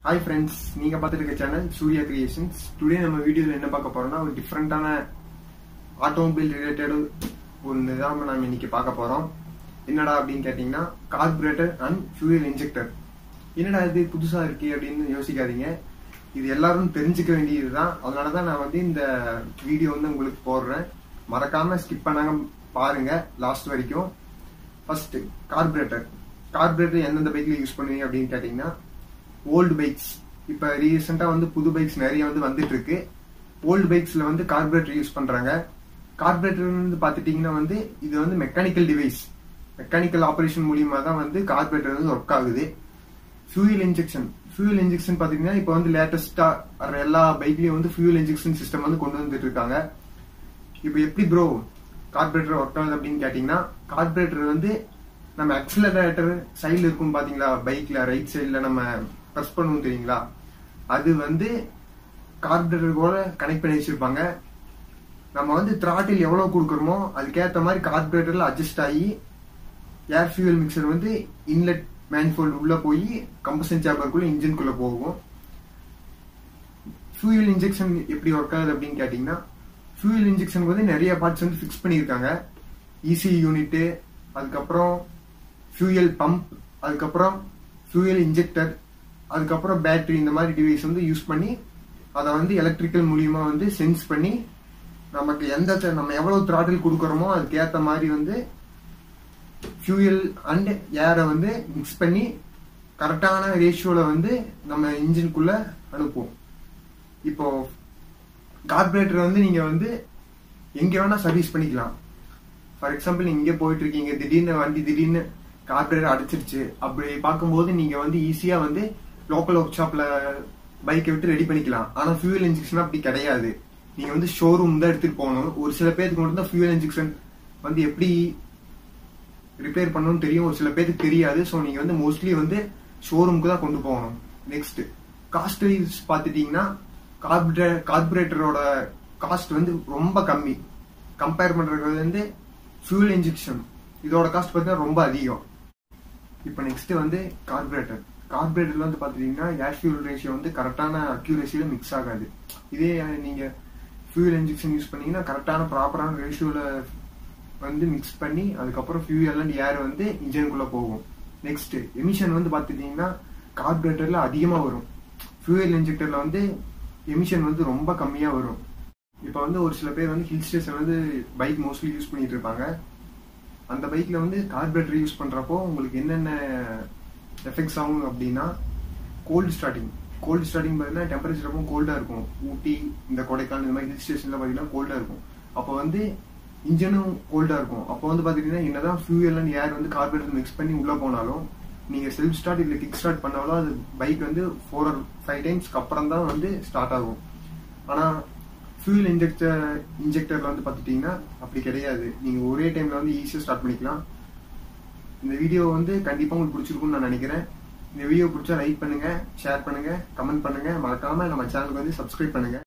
hi friends நீங்க பார்த்துட்டு இருக்க சேனல் சூர்யா கிரியேஷன்ஸ் டுடே நம்ம வீடியோல என்ன பார்க்க போறோம்னா ஒரு டிஃப்ரெண்டான ஆட்டோமொபைல் ரிலேட்டட் ஒன்று தான் நம்ம இன்னைக்கு பார்க்க போறோம் என்னடா அப்படின்னு கேட்டிங்கன்னா கார்பரேட்டர் அண்ட் ஃபியூயல் இன்ஜெக்டர் என்னடா இது புதுசா இருக்கு அப்படின்னு யோசிக்காதீங்க இது எல்லாரும் தெரிஞ்சுக்க வேண்டியது தான் அதனால தான் நான் வந்து இந்த வீடியோ வந்து உங்களுக்கு போடுறேன் மறக்காம ஸ்கிப் பண்ணாம பாருங்க லாஸ்ட் வரைக்கும் ஃபர்ஸ்ட் கார்பரேட்டர் கார்பரேட்டர் எந்தெந்த பைக்ல யூஸ் பண்ணுவீங்க அப்படின்னு கேட்டிங்கன்னா ஓல்டு பைக்ஸ் இப்போ ரீசெண்டாக வந்து புது பைக்ஸ் நிறைய வந்து வந்துட்டு இருக்கு ஓல்டு பைக்ஸ்ல வந்து கார்பரேட்டர் யூஸ் பண்றாங்க கார்பரேட்டர் வந்து பார்த்துட்டீங்கன்னா வந்து இது வந்து மெக்கானிக்கல் டிவைஸ் மெக்கானிக்கல் ஆப்ரேஷன் மூலியமா தான் வந்து கார்பரேட்டர் வந்து ஒர்க் ஆகுது ஃபியூயல் இன்ஜெக்ஷன் ஃபியூயல் இன்ஜெக்ஷன் பார்த்தீங்கன்னா இப்போ வந்து லேட்டஸ்டா வர எல்லா பைக்லயும் வந்து ஃபியூயல் இன்ஜெக்ஷன் சிஸ்டம் வந்து கொண்டு வந்துட்டு இருக்காங்க இப்போ எப்படி ப்ரோ கார்பரேட்டர் ஒர்க் ஆகுது அப்படின்னு கேட்டிங்கன்னா கார்பரேட்டர் வந்து நம்ம அக்சிலரேட்டர் சைடில் இருக்கும் பாத்தீங்களா பைக்ல ரைட் சைடில் நம்ம ப்ரெஸ் பண்ணுவோம் தெரியுங்களா அது வந்து கார்பரேட்டர் கூட கனெக்ட் பண்ணி வச்சிருப்பாங்க நம்ம வந்து த்ராட்டில் எவ்வளவு கொடுக்குறோமோ அதுக்கேற்ற மாதிரி கார்பரேட்டர்ல அட்ஜஸ்ட் ஆகி ஏர் ஃபியூயல் மிக்சர் வந்து இன்லெட் மேன்ஃபோல்டு உள்ள போய் கம்பஷன் சேம்பருக்குள்ள இன்ஜின்குள்ள போகும் ஃபியூயல் இன்ஜெக்ஷன் எப்படி ஒர்க் ஆகுது அப்படின்னு கேட்டிங்கன்னா ஃபியூயல் இன்ஜெக்ஷனுக்கு வந்து நிறைய பார்ட்ஸ் வந்து ஃபிக்ஸ் பண்ணியிருக்காங்க இசி யூனிட்டு அதுக்கப்புறம் ஃபியூயல் பம்ப் அதுக்கப்புறம் ஃபியூயல் இன்ஜெக்டர் அதுக்கப்புறம் பேட்டரி இந்த மாதிரி டிவைஸ் வந்து யூஸ் பண்ணி அதை வந்து எலக்ட்ரிக்கல் மூலியமா வந்து சென்ஸ் பண்ணி நமக்கு எந்த நம்ம எவ்வளவு த்ராட்டில் கொடுக்குறோமோ அதுக்கு ஏற்ற மாதிரி வந்து ஃபியூயல் அண்ட் ஏரை வந்து மிக்ஸ் பண்ணி கரெக்டான ரேஷியோல வந்து நம்ம இன்ஜின்குள்ள அனுப்புவோம் இப்போ கார்பரேட்டர் வந்து நீங்க வந்து எங்க வேணா சர்வீஸ் பண்ணிக்கலாம் ஃபார் எக்ஸாம்பிள் நீங்க இங்கே போயிட்டு இருக்கீங்க திடீர்னு வண்டி திடீர்னு கார்பரேட்டர் அடிச்சிருச்சு அப்படி பார்க்கும்போது நீங்க வந்து ஈஸியா வந்து லோக்கல் ஒர்க் ஷாப்ல பைக்கை விட்டு ரெடி பண்ணிக்கலாம் ஆனா ஃபியூயல் இன்ஜெக்ஷன் அப்படி கிடையாது நீங்க வந்து ஷோரூம் தான் எடுத்துட்டு போகணும் ஒரு சில பேருக்கு மட்டும் தான் ஃபியூயல் இன்ஜெக்ஷன் வந்து எப்படி ரிப்பேர் பண்ணணும்னு தெரியும் ஒரு சில பேருக்கு தெரியாது ஸோ நீங்க வந்து மோஸ்ட்லி வந்து ஷோரூமுக்கு தான் கொண்டு போகணும் நெக்ஸ்ட் காஸ்ட் வைஸ் பார்த்துட்டீங்கன்னா கார்பரே கார்பரேட்டரோட காஸ்ட் வந்து ரொம்ப கம்மி கம்பேர் பண்றது வந்து ஃபியூல் இன்ஜெக்ஷன் இதோட காஸ்ட் பார்த்தீங்கன்னா ரொம்ப அதிகம் இப்போ நெக்ஸ்ட் வந்து கார்பரேட்டர் கார்பரேட்டர்ல வந்து பார்த்துட்டீங்கன்னா ஏர் ஃபியூல் ரேஷியோ வந்து கரெக்டான அக்யூரேசியில மிக்ஸ் ஆகாது இதே நீங்க ஃபியூல் இன்ஜெக்ஷன் யூஸ் பண்ணீங்கன்னா கரெக்டான ப்ராப்பரான ரேஷியோல வந்து மிக்ஸ் பண்ணி அதுக்கப்புறம் ஃபியூயல் அண்ட் ஏர் வந்து இன்ஜினுக்குள்ள போகும் நெக்ஸ்ட் எமிஷன் வந்து பார்த்துட்டீங்கன்னா கார்பரேட்டர்ல அதிகமாக வரும் ஃபியூயல் இன்ஜெக்டர்ல வந்து எமிஷன் வந்து ரொம்ப கம்மியாக வரும் இப்போ வந்து ஒரு சில பேர் வந்து ஹில் ஸ்டேஷன் வந்து பைக் மோஸ்ட்லி யூஸ் பண்ணிட்டு இருப்பாங்க அந்த பைக்ல வந்து கார்பரேட்டர் யூஸ் பண்றப்போ உங்களுக்கு என்னென்ன எஃபெக்ட்ஸ் ஆகும் அப்படின்னா கோல்டு ஸ்டார்டிங் கோல்டு ஸ்டார்டிங் பார்த்தீங்கன்னா டெம்பரேச்சர் ரொம்ப கோல்டா இருக்கும் ஊட்டி இந்த கொடைக்கானல் இந்த மாதிரி ஹில் ஸ்டேஷன்ல பார்த்தீங்கன்னா கோல்டா இருக்கும் அப்போ வந்து இன்ஜினும் கோல்டா இருக்கும் அப்போ வந்து பாத்தீங்கன்னா என்னதான் ஃபியூயல் அண்ட் ஏர் வந்து கார்பரேட்டர் மிக்ஸ் பண்ணி உள்ள போனாலும் நீங்க செல்ஃப் ஸ்டார்ட் இல்ல கிக் ஸ்டார்ட் பண்ணாலும் அது பைக் வந்து ஃபோர் ஆர் ஃபைவ் டைம்ஸ்க்கு அப்புறம் தான் வந்து ஸ்டார்ட் ஆகும் ஆனா ஃபியூல் இன்ஜெக்டர் இன்ஜெக்டர்ல வந்து பாத்துட்டீங்கன்னா அப்படி கிடையாது நீங்க ஒரே டைம்ல வந்து ஈஸியா ஸ்டார்ட் பண்ணிக்கலாம் இந்த வீடியோ வந்து கண்டிப்பா உங்களுக்கு பிடிச்சிருக்கும்னு நான் நினைக்கிறேன் இந்த வீடியோ பிடிச்சா லைக் பண்ணுங்க ஷேர் பண்ணுங்க கமெண்ட் பண்ணுங்க மறக்காம நம்ம சேனலுக்கு வந்து சப்ஸ்கிரைப் பண்ணுங்க